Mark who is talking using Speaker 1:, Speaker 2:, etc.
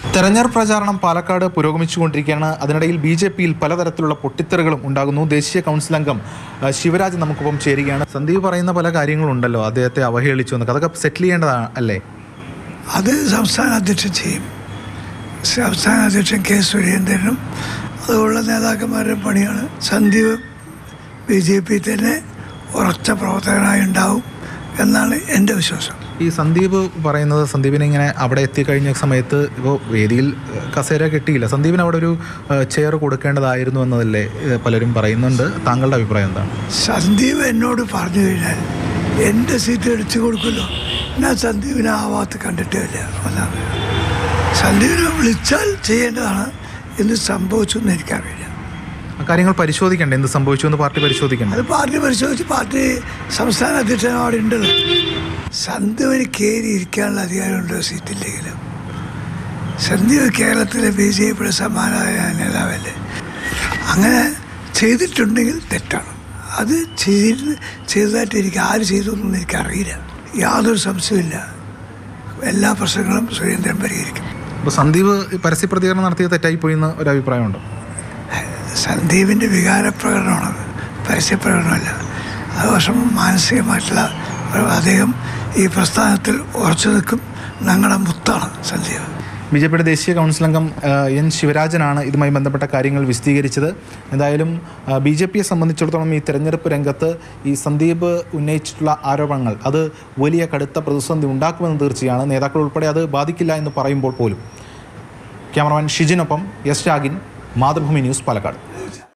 Speaker 1: തെരഞ്ഞെടുപ്പ് പ്രചാരണം പാലക്കാട് പുരോഗമിച്ചുകൊണ്ടിരിക്കുകയാണ് അതിനിടയിൽ ബി ജെ പിയിൽ പലതരത്തിലുള്ള പൊട്ടിത്തെറികളും ഉണ്ടാകുന്നു ദേശീയ കൗൺസിൽ അംഗം ആ, ശിവരാജ് നമുക്കൊപ്പം ചേരുകയാണ് സന്ദീപ് പറയുന്ന പല കാര്യങ്ങളുണ്ടല്ലോ അദ്ദേഹത്തെ അവഹേളിച്ചു എന്നൊക്കെ അതൊക്കെ സെറ്റിൽ ചെയ്യേണ്ടതാണ് അല്ലേ
Speaker 2: അത് സംസ്ഥാന അധ്യക്ഷൻ ചെയ്യും സംസ്ഥാന അധ്യക്ഷൻ കെ സുരേന്ദ്രനും അതുപോലുള്ള നേതാക്കന്മാരുടെ പണിയാണ് സന്ദീപ് ബി ജെ പി തന്നെ ഉറച്ച പ്രവർത്തകനായി ഉണ്ടാവും എന്നാണ് എൻ്റെ വിശ്വാസം
Speaker 1: ഈ സന്ദീപ് പറയുന്നത് സന്ദീപിനെ ഇങ്ങനെ അവിടെ എത്തിക്കഴിഞ്ഞ സമയത്ത് ഇപ്പോൾ വേദിയിൽ ഏഹ്, കസേര കിട്ടിയില്ല സന്ദീപിന് അവിടെ ഒരു ഏഹ്, ചെയർ കൊടുക്കേണ്ടതായിരുന്നു എന്നതല്ലേ ഏഹ്, പലരും പറയുന്നുണ്ട് താങ്കളുടെ അഭിപ്രായം എന്താണ്
Speaker 2: സന്ദീപ് എന്നോട് പറഞ്ഞു കഴിഞ്ഞാൽ എൻ്റെ സീറ്റ് അടിച്ചു കൊടുക്കുമല്ലോ ഞാൻ സന്ദീപിനെ ആ ഭാഗത്ത് കണ്ടിട്ടേ ഇല്ല ഒന്നാമത് സന്ദീപിനെ വിളിച്ചാൽ ചെയ്യേണ്ടതാണ് എന്ന് സംഭവിച്ചു എന്ന് എനിക്കറിയില്ല
Speaker 1: ആ കാര്യങ്ങൾ പരിശോധിക്കണ്ടേ എന്ത് സംഭവിച്ചു എന്ന് പാർട്ടി പരിശോധിക്കണ്ടേ
Speaker 2: അത് പാർട്ടി പരിശോധിച്ച് പാർട്ടി സംസ്ഥാന അധ്യക്ഷൻ അവിടെ ഉണ്ടല്ലോ സന്ദീപിന് കയറി ഇരിക്കാനുള്ള അധികാരമുണ്ടോ സീറ്റില്ലെങ്കിലും സന്ദീപ് കേരളത്തിലെ ബി ജെ പിയുടെ സമാനമായ നേതാവല്ലേ അങ്ങനെ ചെയ്തിട്ടുണ്ടെങ്കിൽ തെറ്റാണ് അത് ചെയ്ത് ചെയ്തതായിട്ട് എനിക്ക് ആര് ചെയ്തു എന്നൊന്നും എനിക്കറിയില്ല യാതൊരു സംശയമില്ല എല്ലാ പ്രശ്നങ്ങളും സുരേന്ദ്രൻ പരിഹരിക്കും
Speaker 1: അപ്പോൾ സന്ദീപ് ഈ പരസ്യ പ്രതികരണം നടത്തിയത് തെറ്റായിപ്പോയി എന്ന് ഒരു അഭിപ്രായമുണ്ട്
Speaker 2: സന്ദീപിൻ്റെ വികാരപ്രകടനമാണത് പരസ്യപ്രകടനമല്ല അത് വർഷം മാനസികമായിട്ടുള്ള ഒരു അദ്ദേഹം ഈ പ്രസ്ഥാനത്തിൽ ഉറച്ചു നിൽക്കും ഞങ്ങളുടെ മുത്താണ് സന്ദീപ്
Speaker 1: ബി ജെ പിയുടെ ദേശീയ കൗൺസിൽ അംഗം ആ, എൻ ശിവരാജനാണ് ഇതുമായി ബന്ധപ്പെട്ട കാര്യങ്ങൾ വിശദീകരിച്ചത് എന്തായാലും ബി ജെ പിയെ സംബന്ധിച്ചിടത്തോളം ഈ തെരഞ്ഞെടുപ്പ് രംഗത്ത് ഈ സന്ദീപ് ഉന്നയിച്ചിട്ടുള്ള ആരോപണങ്ങൾ അത് വലിയ കടുത്ത പ്രതിസന്ധി ഉണ്ടാക്കുമെന്ന് തീർച്ചയാണ് നേതാക്കൾ ഉൾപ്പെടെ അത് ബാധിക്കില്ല എന്ന് പറയുമ്പോൾ പോലും ക്യാമറമാൻ ഷിജിനൊപ്പം എസ് ഷാഗിൻ മാതൃഭൂമി ന്യൂസ് പാലക്കാട്